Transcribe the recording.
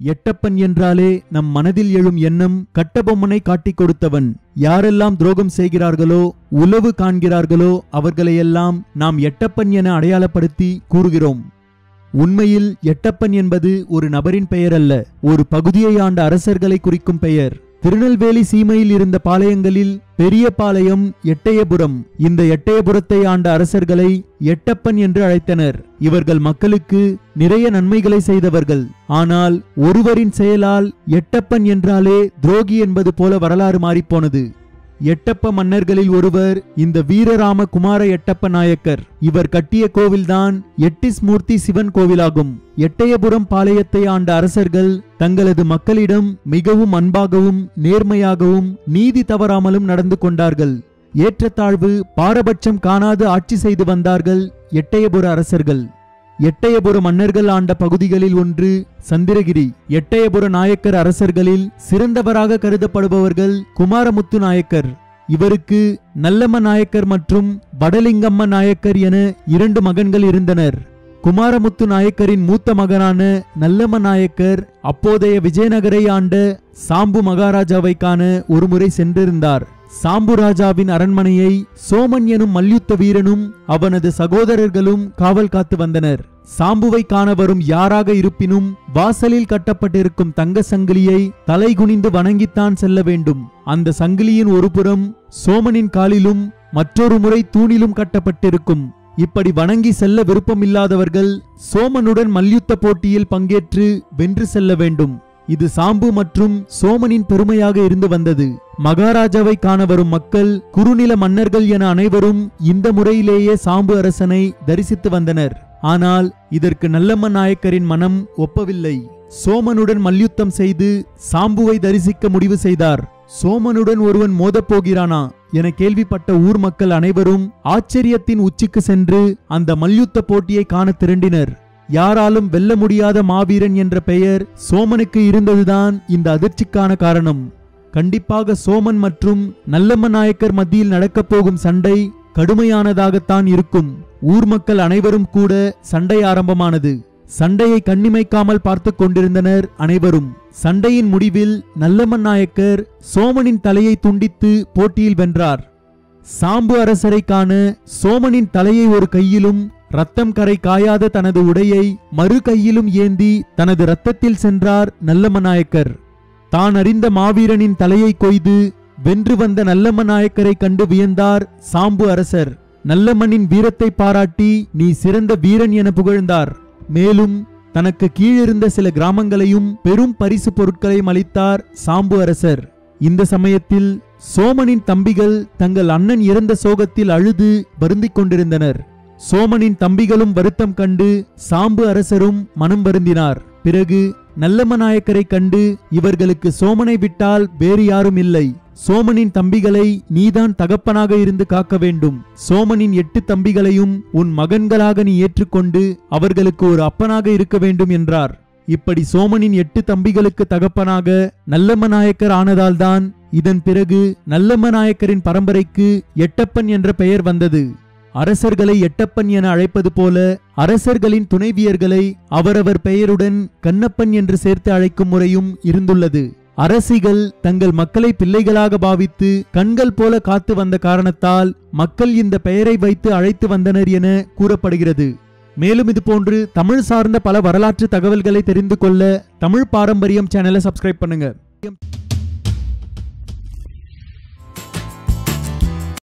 எட்டப்பன் என்றாலே நம் மனதில் எழும் எண்ணம் கட்டபொம்மனை காட்டிக் கொடுத்தவன் யாரெல்லாம் துரோகம் செய்கிறார்களோ உளவு காண்கிறார்களோ அவர்களையெல்லாம் நாம் எட்டப்பன் என அடையாளப்படுத்தி கூறுகிறோம் உண்மையில் எட்டப்பன் என்பது ஒரு நபரின் பெயர் அல்ல ஒரு பகுதியை ஆண்ட அரசர்களை குறிக்கும் பெயர் திருநெல்வேலி சீமையில் இருந்த பாளையங்களில் பெரிய பாளையம் எட்டயபுரம் இந்த எட்டயபுரத்தை ஆண்ட அரசர்களை எட்டப்பன் என்று அழைத்தனர் இவர்கள் மக்களுக்கு நிறைய நன்மைகளை செய்தவர்கள் ஆனால் ஒருவரின் செயலால் எட்டப்பன் என்றாலே துரோகி என்பது போல வரலாறு மாறிப்போனது எட்டப்ப மன்னர்களில் ஒருவர் இந்த வீரராம குமார எட்டப்ப நாயக்கர் இவர் கட்டிய கோவில்தான் எட்டிஸ்மூர்த்தி சிவன் கோவிலாகும் எட்டயபுரம் பாளையத்தை ஆண்ட அரசர்கள் தங்களது மக்களிடம் மிகவும் அன்பாகவும் நேர்மையாகவும் நீதி தவறாமலும் நடந்து கொண்டார்கள் ஏற்றத்தாழ்வு பாரபட்சம் காணாது ஆட்சி செய்து வந்தார்கள் எட்டயபுர அரசர்கள் எட்டயபுர மன்னர்கள் ஆண்ட பகுதிகளில் ஒன்று சந்திரகிரி எட்டயபுர நாயக்கர் அரசர்களில் சிறந்தவராக கருதப்படுபவர்கள் குமாரமுத்து நாயக்கர் இவருக்கு நல்லம்ம நாயக்கர் மற்றும் வடலிங்கம்ம நாயக்கர் என இரண்டு மகன்கள் இருந்தனர் குமாரமுத்து நாயக்கரின் மூத்த மகனான நல்லம்ம நாயக்கர் அப்போதைய விஜயநகரை ஆண்ட சாம்பு மகாராஜாவை காண ஒருமுறை சென்றிருந்தார் சாம்பு ராஜாவின் அரண்மனையை சோமன் எனும் மல்யுத்த வீரனும் அவனது சகோதரர்களும் காவல் காத்து வந்தனர் சாம்புவை காண வரும் யாராக இருப்பினும் வாசலில் கட்டப்பட்டிருக்கும் தங்க சங்கிலியை தலைகுனிந்து வணங்கித்தான் செல்ல வேண்டும் அந்த சங்கிலியின் ஒரு புறம் சோமனின் காலிலும் மற்றொரு முறை தூணிலும் கட்டப்பட்டிருக்கும் இப்படி வணங்கி செல்ல விருப்பமில்லாதவர்கள் சோமனுடன் மல்யுத்த போட்டியில் பங்கேற்று வென்று செல்ல வேண்டும் இது சாம்பு மற்றும் சோமனின் பெருமையாக இருந்து வந்தது மகாராஜாவை காண வரும் மக்கள் குறுநில மன்னர்கள் என அனைவரும் இந்த முறையிலேயே சாம்பு அரசனை தரிசித்து வந்தனர் ஆனால் இதற்கு நல்லம்ம நாயக்கரின் மனம் ஒப்பவில்லை சோமனுடன் மல்யுத்தம் செய்து சாம்புவை தரிசிக்க முடிவு செய்தார் சோமனுடன் ஒருவன் மோதப் போகிறானா என கேள்விப்பட்ட ஊர் மக்கள் அனைவரும் ஆச்சரியத்தின் உச்சிக்கு சென்று அந்த மல்யுத்த போட்டியை காண திரண்டினர் யாராலும் வெல்ல முடியாத மாவீரன் என்ற பெயர் சோமனுக்கு இருந்ததுதான் இந்த அதிர்ச்சிக்கான காரணம் கண்டிப்பாக சோமன் மற்றும் நல்லம்ம நாயக்கர் மத்தியில் நடக்கப் போகும் சண்டை கடுமையானதாகத்தான் இருக்கும் ஊர் மக்கள் அனைவரும் கூட சண்டை ஆரம்பமானது சண்டையை கண்ணிமைக்காமல் பார்த்து கொண்டிருந்தனர் அனைவரும் சண்டையின் முடிவில் நல்லம்மன் நாயக்கர் சோமனின் தலையை துண்டித்து போட்டியில் வென்றார் சாம்பு அரசரை காண சோமனின் தலையை ஒரு கையிலும் ரத்தம் கரை காயாத தனது உடையை மறு கையிலும் ஏந்தி தனது ரத்தத்தில் சென்றார் நல்லம்ம நாயக்கர் தான் அறிந்த மாவீரனின் தலையை கொய்து வென்று வந்த நல்லம்ம நாயக்கரை கண்டு வியந்தார் சாம்பு அரசர் நல்லம்மனின் வீரத்தை பாராட்டி நீ சிறந்த வீரன் என புகழ்ந்தார் மேலும் தனக்கு கீழிருந்த சில கிராமங்களையும் பெரும் பரிசு பொருட்களையும் அளித்தார் சாம்பு அரசர் இந்த சமயத்தில் சோமனின் தம்பிகள் தங்கள் அண்ணன் இறந்த சோகத்தில் அழுது வருந்திக் கொண்டிருந்தனர் சோமனின் தம்பிகளும் வருத்தம் கண்டு சாம்பு அரசரும் மனம் வருந்தினார் பிறகு நல்லம்ம நாயக்கரை கண்டு இவர்களுக்கு சோமனை விட்டால் வேறு யாரும் இல்லை சோமனின் தம்பிகளை நீதான் தகப்பனாக இருந்து காக்க வேண்டும் சோமனின் எட்டு தம்பிகளையும் உன் மகன்களாக நீ ஏற்றுக்கொண்டு அவர்களுக்கு ஒரு அப்பனாக இருக்க வேண்டும் என்றார் இப்படி சோமனின் எட்டு தம்பிகளுக்கு தகப்பனாக நல்லம்ம நாயக்கர் ஆனதால்தான் இதன் பிறகு நல்லம்ம நாயக்கரின் பரம்பரைக்கு எட்டப்பன் என்ற பெயர் வந்தது அரசர்களை எட்டப்பன் என அழைப்பது போல அரசர்களின் துணைவியர்களை அவரவர் பெயருடன் கண்ணப்பன் என்று சேர்த்து அழைக்கும் முறையும் இருந்துள்ளது அரசிகள் தங்கள் மக்களை பிள்ளைகளாக பாவித்து கண்கள் போல காத்து வந்த காரணத்தால் மக்கள் இந்த பெயரை வைத்து அழைத்து வந்தனர் என கூறப்படுகிறது மேலும் இது போன்று தமிழ் சார்ந்த பல வரலாற்று தகவல்களை தெரிந்து கொள்ள தமிழ் பாரம்பரியம் சேனலை சப்ஸ்கிரைப் பண்ணுங்க